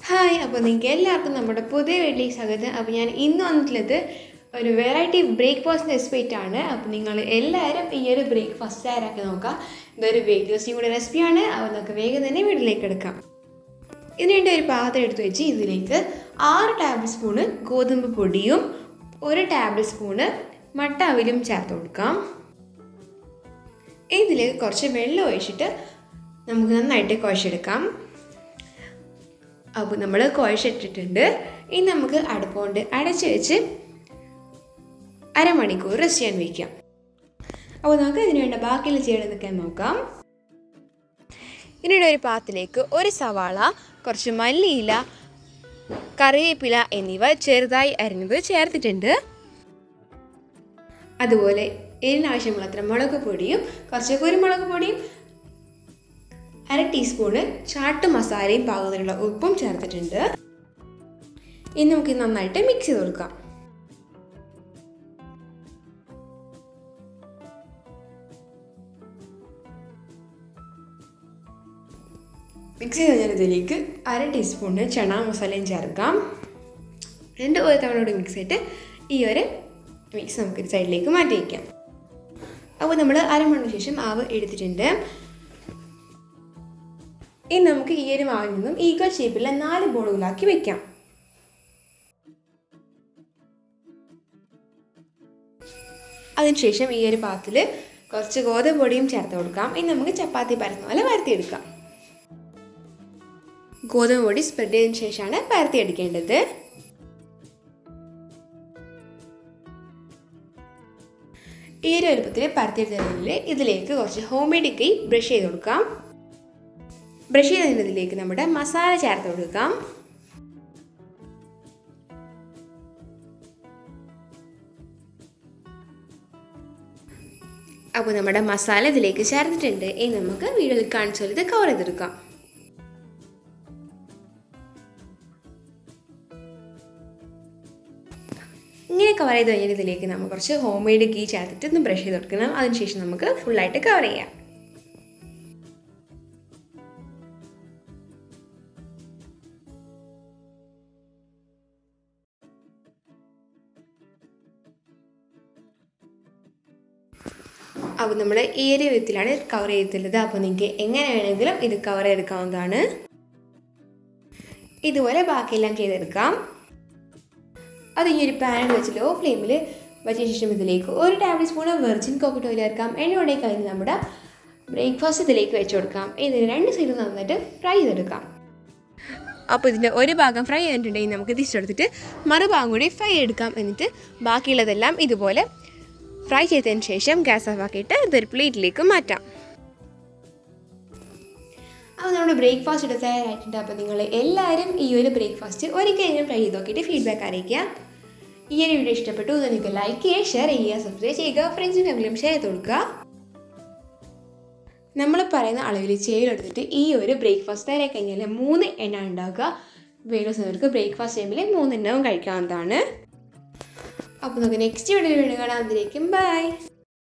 hi അപ്പോൾ നിങ്ങൾക്ക് എല്ലാവർക്കും നമ്മുടെ പുതിയ വീട്ടിലേക്ക് സ്വാഗതം അപ്പോൾ ഞാൻ ഇന്ന് വന്നിട്ടുള്ളത് ഒരു വെറൈറ്റി ബ്രേക്ക്ഫാസ്റ്റ് റെസിപ്പി ആണ് അപ്പോൾ നിങ്ങൾ എല്ലാവരും ഈ ഒരു ബ്രേക്ക്ഫാസ്റ്റ് തയ്യാറാക്കി നോക്കാം ഇതൊരു വെയിറ്റ് ലോസിയും കൂടെ റെസിപ്പിയാണ് അപ്പോൾ നമുക്ക് വേഗം തന്നെ വീട്ടിലേക്ക് എടുക്കാം ഇതിനുവേണ്ടി ഒരു പാത്രം എടുത്ത് വെച്ച് ഇതിലേക്ക് ആറ് ടേബിൾ സ്പൂണ് ഗോതമ്പ് പൊടിയും ഒരു ടേബിൾ സ്പൂണ് മട്ട അവിലും ചേർത്ത് കൊടുക്കാം ഇതിലേക്ക് കുറച്ച് വെള്ളം ഒഴിച്ചിട്ട് നമുക്ക് നന്നായിട്ട് കുഴച്ചെടുക്കാം അപ്പോൾ നമ്മൾ കുഴച്ചിട്ടിട്ടുണ്ട് ഇനി നമുക്ക് അടുപ്പുകൊണ്ട് അടച്ച് വെച്ച് അരമണിക്കൂർ റെസ്റ്റ് ചെയ്യാൻ വയ്ക്കാം അപ്പോൾ നമുക്ക് ഇതിന് വേണ്ട ബാക്കിയുള്ള ചെയ്യണമെന്നൊക്കെ നോക്കാം ഇതിനിടെ ഒരു പാത്രത്തിലേക്ക് ഒരു സവാള കുറച്ച് മല്ലിയില കറിവേപ്പില എന്നിവ ചെറുതായി അരിഞ്ഞത് ചേർത്തിട്ടുണ്ട് അതുപോലെ എരിനാവശ്യമുള്ളത്ര മുളക് പൊടിയും കുറച്ച് കുരുമുളക് പൊടിയും അര ടീസ്പൂണ് ചാട്ട് മസാലയും പാകത്തിലുള്ള ഉപ്പും ചേർത്തിട്ടുണ്ട് ഇനി നമുക്ക് ഇത് നന്നായിട്ട് മിക്സ് ചെയ്ത് കൊടുക്കാം മിക്സ് ചെയ്ത് കഴിഞ്ഞാൽ ഇതിലേക്ക് അര ടീസ്പൂണ് ചണ മസാലയും ചേർക്കാം രണ്ട് ഒരു തവണ കൂടി മിക്സ് ചെയ്തിട്ട് ഈ ഒരു മിക്സ് നമുക്ക് ഒരു സൈഡിലേക്ക് മാറ്റി വയ്ക്കാം അപ്പോൾ നമ്മൾ അരമണിന് ശേഷം മാവ് എടുത്തിട്ടുണ്ട് ഇനി നമുക്ക് ഈ ഒരു മാവിൽ നിന്നും ഈക്വൽ ഷേപ്പിലുള്ള നാല് ബോളുകളാക്കി വെക്കാം അതിനുശേഷം ഈ ഒരു പാത്തിൽ കുറച്ച് ഗോതമ്പ് പൊടിയും ചേർത്ത് കൊടുക്കാം ഇനി നമുക്ക് ചപ്പാത്തി പരത്തുന്ന പോലെ പരത്തിയെടുക്കാം ഗോതമ്പ് പൊടി സ്പ്രെഡ് ചെയ്തതിന് ശേഷമാണ് പരത്തിയെടുക്കേണ്ടത് ഈ ഒരു വലുപ്പത്തിൽ പരത്തിയെടുത്തതിൽ ഇതിലേക്ക് കുറച്ച് ഹോം മെയ്ഡ് കൈ ബ്രഷ് ചെയ്ത് കൊടുക്കാം ബ്രഷ് ചെയ്തതിലേക്ക് നമ്മുടെ മസാല ചേർത്ത് കൊടുക്കാം അപ്പോൾ നമ്മുടെ മസാല ഇതിലേക്ക് ചേർത്തിട്ടുണ്ട് ഇനി നമുക്ക് വീഡിയോയിൽ കാണിച്ചു പോലെ ഇത് കവർ ചെയ്തെടുക്കാം ഇങ്ങനെ കവർ ചെയ്ത് കഴിഞ്ഞാൽ ഇതിലേക്ക് നമ്മൾ കുറച്ച് ഹോം മെയ്ഡ് ഗീ ചേർത്തിട്ട് ഒന്ന് ബ്രഷ് ചെയ്ത് കൊടുക്കണം അതിനുശേഷം നമുക്ക് ഫുള്ളായിട്ട് കവർ ചെയ്യാം അപ്പോൾ നമ്മൾ ഈ ഒരു വിധത്തിലാണ് കവർ ചെയ്തിട്ടുള്ളത് അപ്പോൾ നിങ്ങൾക്ക് എങ്ങനെ വേണമെങ്കിലും ഇത് കവർ ചെയ്തെടുക്കാവുന്നതാണ് ഇതുപോലെ ബാക്കിയെല്ലാം ചെയ്തെടുക്കാം അത് ഈ ഒരു പാനിൽ വെച്ച് ലോ ഫ്ലെയിമിൽ വെച്ച ശേഷം ഇതിലേക്ക് ഒരു tablespoon virgin coconut oil ചേർക്കാം എണ്ണയോടെ കഴിഞ്ഞ് നമ്മുടെ ബ്രേക്ക്ഫാസ്റ്റ് ഇതിലേക്ക് വെച്ച് കൊടുക്കാം ഇതിന് രണ്ട് സൈഡ് നന്നായിട്ട് ഫ്രൈ ചെയ്തെടുക്കാം അപ്പോൾ ഇതിൻ്റെ ഒരു ഭാഗം ഫ്രൈ ചെയ്തിട്ടുണ്ടെങ്കിൽ നമുക്ക് തിരിച്ചെടുത്തിട്ട് മറുഭാഗം കൂടി ഫ്രൈ എടുക്കാം എന്നിട്ട് ബാക്കിയുള്ളതെല്ലാം ഇതുപോലെ ഫ്രൈ ചെയ്തതിന് ശേഷം ഗ്യാസ് ഓഫ് ആക്കിയിട്ട് ഇതൊരു പ്ലേറ്റിലേക്ക് മാറ്റാം അപ്പോൾ നമ്മുടെ ബ്രേക്ക്ഫാസ്റ്റ് ഇവിടെ തയ്യാറായിട്ടുണ്ട് അപ്പോൾ നിങ്ങൾ എല്ലാവരും ഈ ഒരു ബ്രേക്ക്ഫാസ്റ്റ് ഒരിക്കലെങ്കിലും ട്രൈ ചെയ്ത് നോക്കിയിട്ട് ഫീഡ്ബാക്ക് അറിയിക്കുക ഈ ഒരു വീഡിയോ ഇഷ്ടപ്പെട്ടു നിങ്ങൾക്ക് ലൈക്ക് ചെയ്യുക ഷെയർ ചെയ്യുക സബ്സ്ക്രൈബ് ചെയ്യുക ഫ്രണ്ട്സും ഫാമിലിയും ഷെയർ ചെയ്ത് കൊടുക്കുക നമ്മൾ പറയുന്ന അളവിൽ ചെയ്തെടുത്തിട്ട് ഈ ഒരു ബ്രേക്ക്ഫാസ്റ്റ് തയ്യാറായി കഴിഞ്ഞാൽ മൂന്ന് എണ്ണ ഉണ്ടാക്കുക വേഗം ബ്രേക്ക്ഫാസ്റ്റ് ടൈമിൽ മൂന്നെണ്ണവും കഴിക്കാവുന്നതാണ് അപ്പോൾ നമുക്ക് നെക്സ്റ്റ് വീഡിയോ വീണ്ടും കാണാം അതിലേക്കും ബൈ